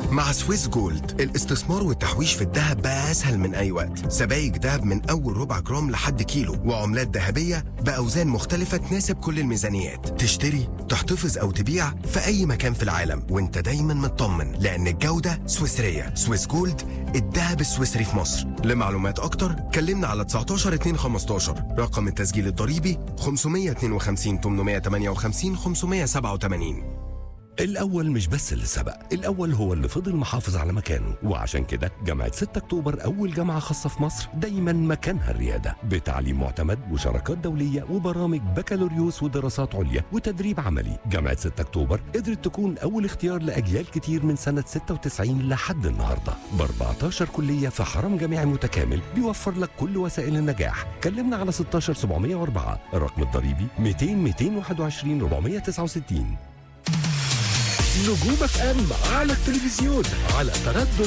مع سويس جولد الاستثمار والتحويش في الذهب بقى اسهل من اي وقت سبائك ذهب من اول ربع جرام لحد كيلو وعملات ذهبيه باوزان مختلفه تناسب كل الميزانيات تشتري تحتفظ او تبيع في اي مكان في العالم وانت دايما مطمن لان الجوده سويسريه سويس جولد الذهب السويسري في مصر لمعلومات اكتر كلمنا على 19 2 15 رقم التسجيل الضريبي 552 858 587 الأول مش بس اللي سبق الأول هو اللي فضل محافظ على مكانه وعشان كده جامعة 6 أكتوبر أول جامعة خاصة في مصر دايما مكانها الريادة بتعليم معتمد وشراكات دولية وبرامج بكالوريوس ودراسات عليا وتدريب عملي جامعة 6 أكتوبر قدرت تكون أول اختيار لأجيال كتير من سنة 96 لحد النهاردة ب 14 كلية في حرم جامعي متكامل بيوفر لك كل وسائل النجاح كلمنا على 16704 الرقم الضريبي 200 221 469 نجوم اف ام على التلفزيون على تردد